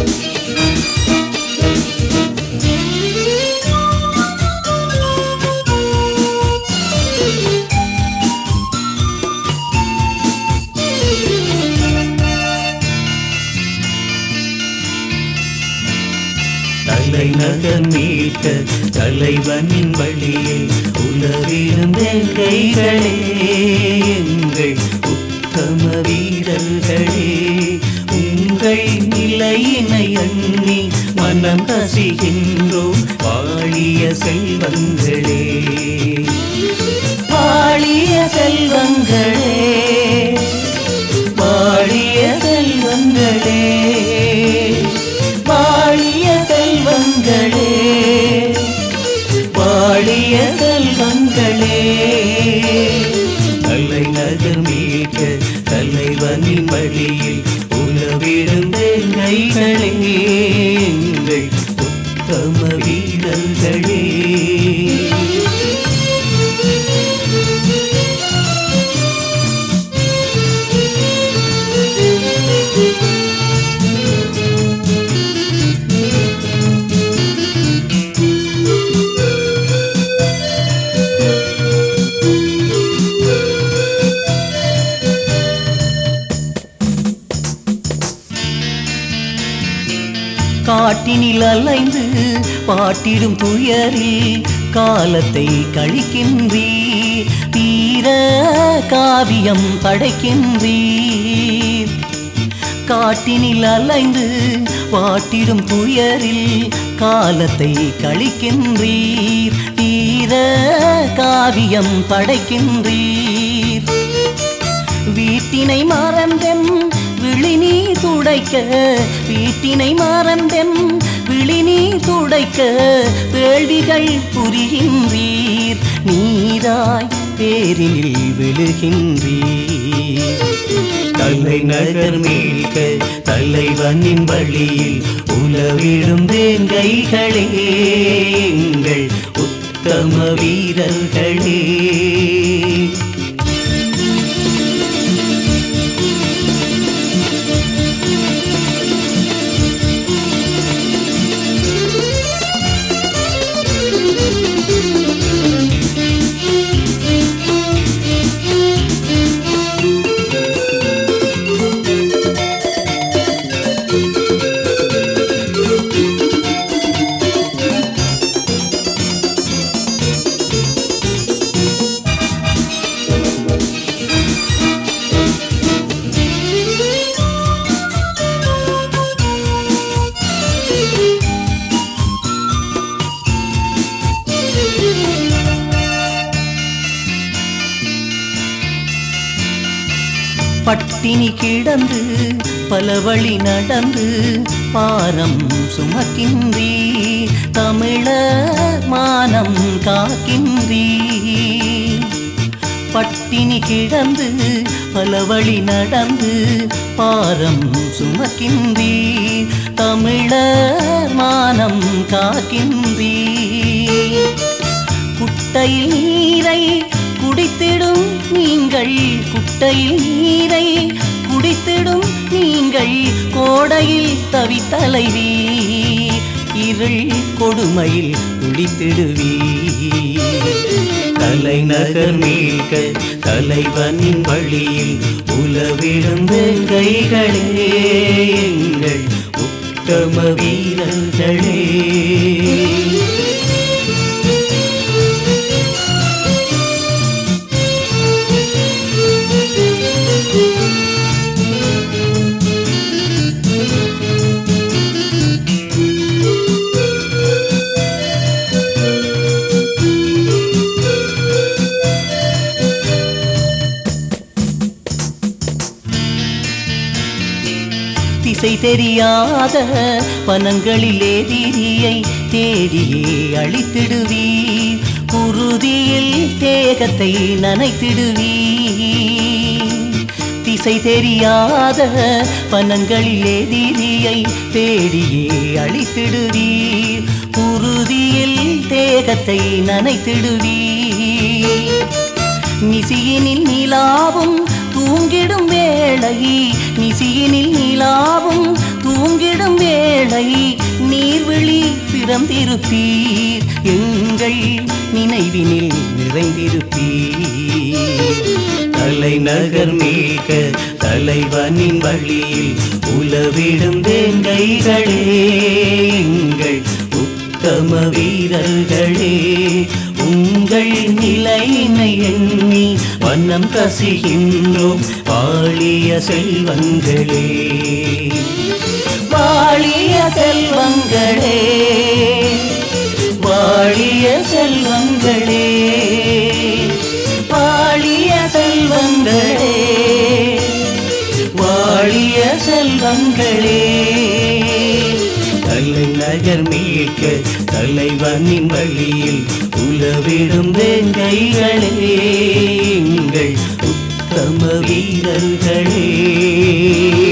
தலைநகர் மீட்க தலைவனின் வழியில் உலவிருந்தேன் கைகளே எங்கள் உத்தம வீரர்களே உங்கள் நிலையினை எண்ணி மனம் கசிகின்றோம் வாழிய செல்வங்களே வாழிய செல்வங்களே வாழிய செல்வங்களே வாழிய செல்வங்களே வாழிய செல்வங்களே தலைநகர் மீட்க தலைவனின் வழியில் உலவிருந்தேன் கைகளே எங்கள் உத்தம வீரர்களே காட்டினில் அலைந்து பாட்டிடும் துயரில் காலத்தை கழிக்கின்றீர் தீர காவியம் படைக்கின்றீர் காட்டினில் அலைந்து பாட்டிடும் துயரில் காலத்தை கழிக்கின்றீர் தீர காவியம் படைக்கின்றீர் வீட்டினை மறந்தென் விழிநீ துடைக்க வீட்டினை மறந்தென் விழிநீ துடைக்க வேள்விகள் புரிகின்றீர் நீராய் பேரினில் விழுகின்றீர் தலைநகர் மீட்க தலைவனின் வழியில் உலவிடும் கைகளே எங்கள் உத்தம வீரர்களே பட்டினி கிடந்து பல வழி நடந்து பாரம் சுமக்கின்றீ தமிழர் மானம் காக்கின்றீ பட்டினி கிடந்து பல வழி நடந்து பாரம் சுமக்கின்றீ தமிழர் மானம் காக்கின்றீ குட்டையில் நீரை குடித்திடும் நீங்கள் குட்டையில் நீரை குடித்திடும் நீங்கள் கோடையில் தவித்தலைவி இருள் கொடுமையில் குளித்திடுவீ தலைநகர் மீட்க தலைவனின் வழியில் உலவிழுந்த கைகளே எங்கள் உத்தம வீரர்களே திசை தெரியாத பனங்களில் எதிரியை தேடியே அழித்திடுவீர் குருதியில் தேகத்தை நனைத்திடுவீர் திசை தெரியாத பனங்களில் எதிரியை தேடியே அழித்திடுவீர் குருதியில் தேகத்தை நனைத்திடுவீர் நிசியினில் நிலாவும் தூங்கிடும் வேளை நிசியினில் நிலாவும் தூங்கிடும் வேளை பிறந்திருப்பீர் எங்கள் நினைவினில் நிறைந்திருப்பீர் தலைநகர் மீட்க தலைவனின் வழியில் உலவிடும் தேங்கைகளே எங்கள் உத்தம வீரர்களே உங்கள் நிலையினை எண்ணி வண்ணம் கசிகின்றோம் வாழிய செல்வங்களே வாழிய செல்வங்களே வாழிய செல்வங்களே வாழிய செல்வங்களே வாழிய செல்வங்களே தலைநகர் மீட்க தலைவனின் வழியில் உலவிடும் வேங்கைகளே எங்கள் உத்தம வீரர்களே